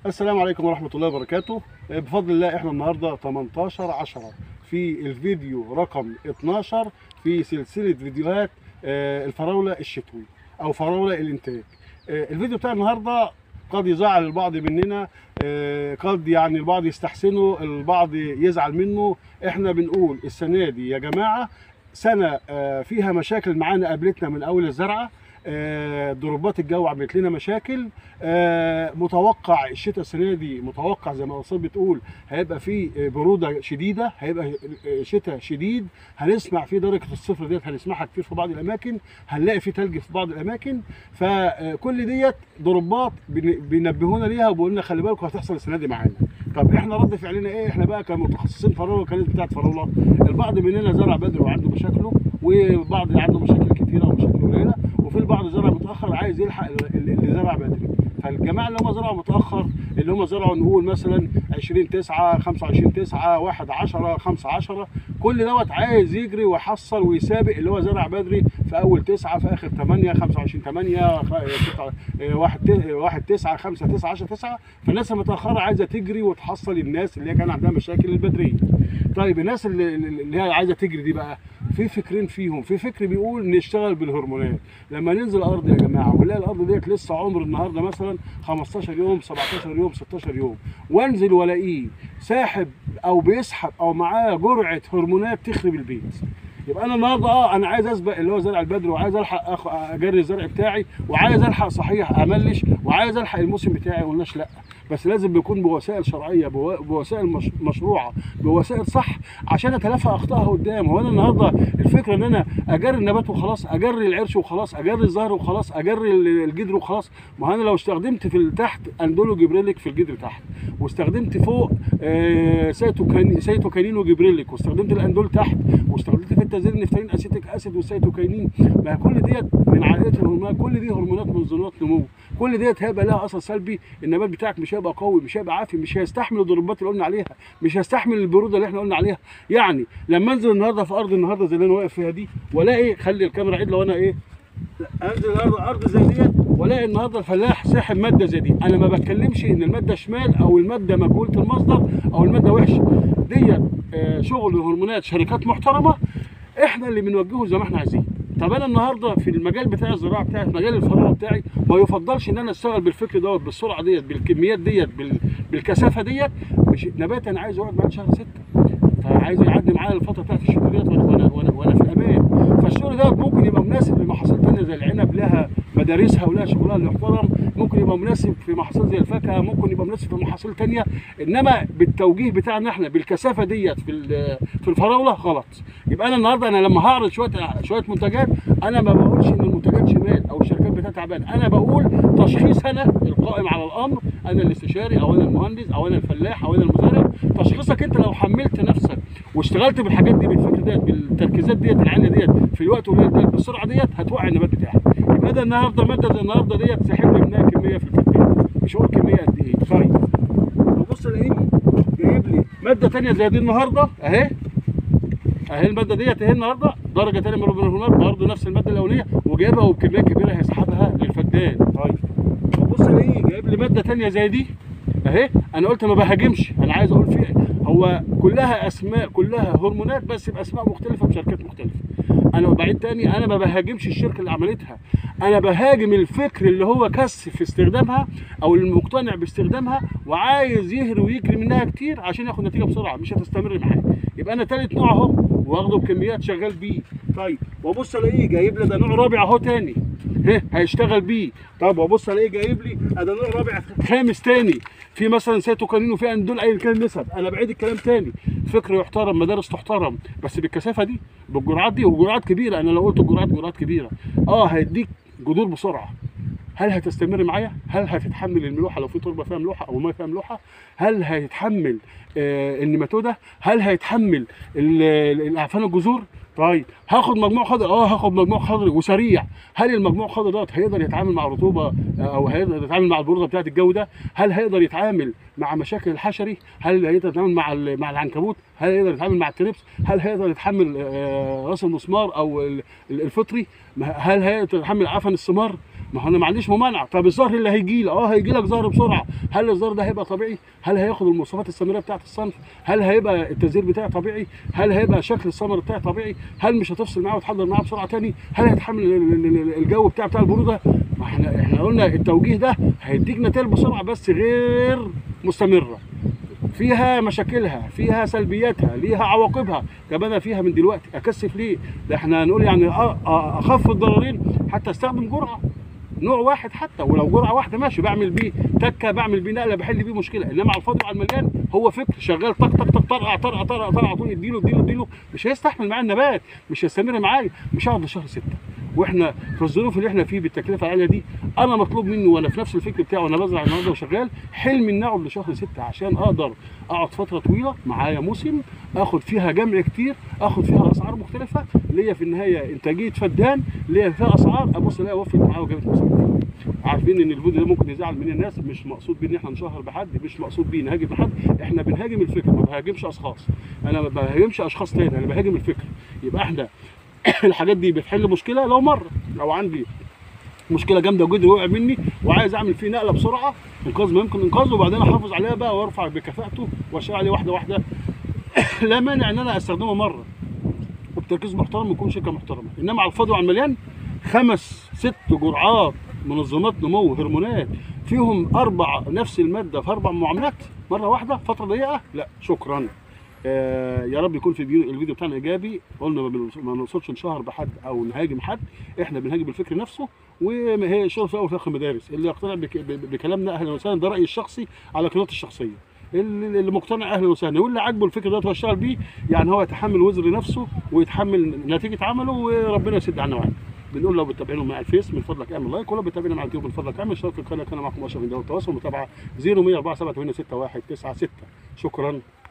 السلام عليكم ورحمة الله وبركاته بفضل الله احنا النهاردة 18 10 في الفيديو رقم 12 في سلسلة فيديوهات آه، الفراولة الشتوي أو فراولة الإنتاج آه، الفيديو بتاع النهاردة قد يزعل البعض مننا آه، قد يعني البعض يستحسنه البعض يزعل منه احنا بنقول السنة دي يا جماعة سنة آه، فيها مشاكل معانا قابلتنا من أول الزرعة آه، ضربات الجو عملت لنا مشاكل آه، متوقع الشتاء السنه دي متوقع زي ما الاستاذ بتقول هيبقى فيه آه، بروده شديده هيبقى آه، شتاء شديد هنسمع فيه درجه الصفر ديت هنسمعها كتير في بعض الاماكن هنلاقي فيه تلج في بعض الاماكن فكل ديت ضربات بن- بينبهونا ليها وبيقولوا لنا خلي بالكم هتحصل السنه دي معانا طب احنا رد فعلنا ايه احنا بقى كمتخصصين فراوله كانت بتاعت فراوله البعض مننا زرع بدري وعنده مشاكله وبعض عنده مشاكل كتيره ومشاكل قليله وفي البعض زرع متاخر عايز يلحق اللي اللي زرع بدري فالجماعه اللي هم زرعوا متاخر اللي هم زرعوا نقول مثلا 20 9 25 9 1 10 5 10 كل دوت عايز يجري ويحصل ويسابق اللي هو زرع بدري في اول 9 في اخر 8 25 8 1 1 9 5 9 10 9 فالناس المتاخره عايزه تجري وتحصل الناس اللي هي كان عندها مشاكل البدريه طيب الناس اللي, اللي هي عايزه تجري دي بقى في فكرين فيهم في فكر بيقول نشتغل بالهرمونات لما ننزل الارض يا جماعه ونلاقي الارض ديت لسه عمر النهارده مثلا 15 يوم 17 يوم 16 يوم وانزل والاقيه ساحب او بيسحب او معاه جرعه هرمونات تخرب البيت يبقى انا النهارده اه انا عايز اسبق اللي هو زرع البدر وعايز الحق أخ... اجري الزرع بتاعي وعايز الحق صحيح املش وعايز الحق الموسم بتاعي قلناش لا بس لازم بيكون بوسائل شرعيه بو- بوسائل مش... مشروعه بوسائل صح عشان اتلافى اخطائها قدام هو انا النهارده الفكره ان انا اجري النبات وخلاص اجري العرش وخلاص اجري الزهر وخلاص اجري ال- الجدر وخلاص ما انا لو استخدمت في تحت اندولو جبريليك في الجدر تحت واستخدمت فوق آه سيتوكانين سيتوكانين وجبريليك واستخدمت الاندول تحت واستخدمت في التزيين نفتالين اسيتيك اسيد والسيتوكاينين ما كل ديت من عائله الهرمونات كل دي هرمونات منظمات نمو كل ديت هيبقى لها اثر سلبي النبات بتاعك مش هيبقى قوي مش هيبقى عافي مش هيستحمل الضربات اللي قلنا عليها مش هيستحمل البروده اللي احنا قلنا عليها يعني لما انزل النهارده في ارض النهارده زي اللي انا واقف فيها دي والاقي خلي الكاميرا عيد لو انا ايه انزل الارض ارض زي ديت والاقي النهارده الفلاح ساحب ماده زي دي انا ما بتكلمش ان الماده شمال او الماده مجهوله المصدر او الماده وحشه ديت آه، شغل هرمونات شركات محترمه احنا اللي بنوجهه زي ما احنا عايزين طب انا النهارده في المجال بتاع الزراعه بتاعي في مجال الفراغ بتاعي ما يفضلش ان انا اشتغل بالفكر دوت بالسرعه ديت بالكميات ديت بال... بالكثافه ديت مش نبات انا عايز يقعد معايا شهر 6 فعايز يعدي معايا الفتره بتاعت الشتاء ديت وانا وانا وانا, وأنا في امان فالشغل دوت ممكن يبقى مناسب لمحاصيل تانيه زي العنب لها مدارسها ولها شغلها اللي يحترم ممكن يبقى مناسب في محاصيل زي الفاكهه ممكن يبقى مناسب في محاصيل تانيه انما بالتوجيه بتاعنا احنا بالكثافه ديت في ال- في الفراوله غلط يبقى انا النهارده انا لما هعرض شويه شويه منتجات انا ما بقولش ان المنتجات شمال او الشركات بتاعتها تعبانه انا بقول تشخيص انا القائم على الامر انا الاستشاري او انا المهندس او انا الفلاح او انا المزارع تشخيصك انت لو حملت نفسك واشتغلت بالحاجات دي بالفكر ديت بالتركيزات ديت العاليه ديت في الوقت القليل ديت بالسرعه ديت هتوقع النبات بتاعك يبقى ده النهارده ماده زي النهارده ديت ساحب لي منها كميه في الكتاب مش هقول كميه قد ايه طيب ببص الاقيه جايب لي ماده ثانيه زي دي النهارده اهي اهي الماده ديت اهي النهارده درجه ثانيه من الهرمونات برضه نفس الماده الاولانيه وجايبها وبكميه كبيره هيسحبها للفدان طيب بص الاقيه جايب لي ماده ثانيه زي دي اهي انا قلت ما بهاجمش انا عايز اقول في هو كلها اسماء كلها هرمونات بس باسماء مختلفه بشركات مختلفه انا بعيد تاني انا ما بهاجمش الشركه اللي عملتها انا بهاجم الفكر اللي هو كس في استخدامها او المقتنع باستخدامها وعايز يهري ويجري منها كتير عشان ياخد نتيجه بسرعه مش هتستمر معاه يبقى انا تالت نوع اهو واخده بكميات شغال بيه طيب وابص الاقيه جايب لي ده نوع رابع اهو تاني ها هيشتغل بيه طب وابص الاقيه جايب لي ده نوع رابع خامس تاني في مثلا سيتوكانين وفي اندول ايا كان النسب انا بعيد الكلام تاني فكر يحترم مدارس تحترم بس بالكثافه دي بالجرعات دي وجرعات كبيره انا لو قلت جرعات جرعات كبيره اه هيديك جذور بسرعه هل هتستمر معايا؟ هل هتتحمل الملوحه لو في تربه فيها ملوحه او ميه فيها ملوحه؟ هل هيتحمل آه النيماتوده؟ هل هيتحمل ال- ال- الاعفان الجذور؟ طيب هاخد مجموع خضر اه هاخد مجموع خضر وسريع هل المجموع الخضر دوت هيقدر يتعامل مع رطوبه آه، او هيقدر يتعامل مع البروده بتاعه الجو ده هل هيقدر يتعامل مع مشاكل الحشري هل هيقدر يتعامل مع ال- مع العنكبوت هل هيقدر يتعامل مع التريبس هل هيقدر يتحمل آه، راس المسمار او ال- ال- الفطري ما- هل هيقدر يتحمل عفن الثمار ما هو انا ما عنديش ممانعه طب الظهر اللي هيجي لي اه هيجي لك ظهر بسرعه هل الظهر ده هيبقى طبيعي هل هياخد المواصفات السمريه بتاعه الصنف هل هيبقى التزهير بتاعي طبيعي هل هيبقى شكل الثمر بتاعي طبيعي هل مش هتفصل معاه وتحضر معاه بسرعه تاني هل هيتحمل ال- ال- ال- الجو بتاع بتاع البروده ما احنا احنا قلنا التوجيه ده هيديك نتائج بسرعه بس غير مستمره فيها مشاكلها فيها سلبياتها ليها عواقبها طب انا فيها من دلوقتي اكثف ليه ده احنا هنقول يعني أ- أ- اخف الضررين حتى استخدم جرعه نوع واحد حتى ولو جرعه واحده ماشي بعمل بيه تكه بعمل بيه نقله بحل بيه مشكله انما على الفاضي وعلى المليان هو فكر شغال طق طق طق طرقع طرقع طرقع طرقع طول اديله اديله اديله مش هيستحمل معايا النبات مش هيستمر معايا مش هقعد لشهر سته واحنا في الظروف اللي احنا فيه بالتكلفه العاليه دي انا مطلوب مني وانا في نفس الفكر بتاعي وانا بزرع النهارده وشغال حلمي اني اقعد لشهر سته عشان اقدر اقعد فتره طويله معايا موسم اخد فيها جمع كتير اخد فيها اسعار مختلفه ليا في النهايه انتاجيه فدان ليا فيها اسعار ابص الاقي وفرت معايا وجابت مصاريف عارفين ان الفيديو ده ممكن يزعل من الناس مش مقصود بيه ان احنا نشهر بحد مش مقصود بيه نهاجم حد احنا بنهاجم الفكر ما بهاجمش اشخاص انا ما بهاجمش اشخاص تاني انا بهاجم الفكر يبقى احنا الحاجات دي بتحل مشكله لو مره لو عندي مشكله جامده وجدي وقع مني وعايز اعمل فيه نقله بسرعه انقاذ ما يمكن انقاذه وبعدين احافظ عليها بقى وارفع بكفاءته واشتغل عليه واحده واحده لا مانع ان انا استخدمه مره وبتركيز محترم ويكون شركه محترمه انما على الفاضي وعلى المليان خمس ست جرعات منظمات نمو هرمونات فيهم اربع نفس الماده في اربع معاملات مره واحده فتره ضيقه لا شكرا آه يا رب يكون في الفيديو, الفيديو بتاعنا ايجابي قلنا ما بنوص- ما نقصدش نشهر بحد او نهاجم حد احنا بنهاجم الفكر نفسه وهي الشغل في الاول وفي الاخر مدارس اللي يقتنع بك- ب- بكلامنا اهلا وسهلا ده رايي الشخصي على قناتي الشخصيه اللي اللي مقتنع اهلا وسهلا واللي عاجبه الفكر ده واشتغل بيه يعني هو يتحمل وزر نفسه ويتحمل نتيجه عمله وربنا يسد عنا وعنه بنقول لو بتتابعونا مع الفيس من فضلك اعمل لايك ولو بتتابعنا مع اليوتيوب من فضلك اعمل اشتراك في القناه كان معكم اشرف من دولة التواصل متابعه 0148 619 96 شكرا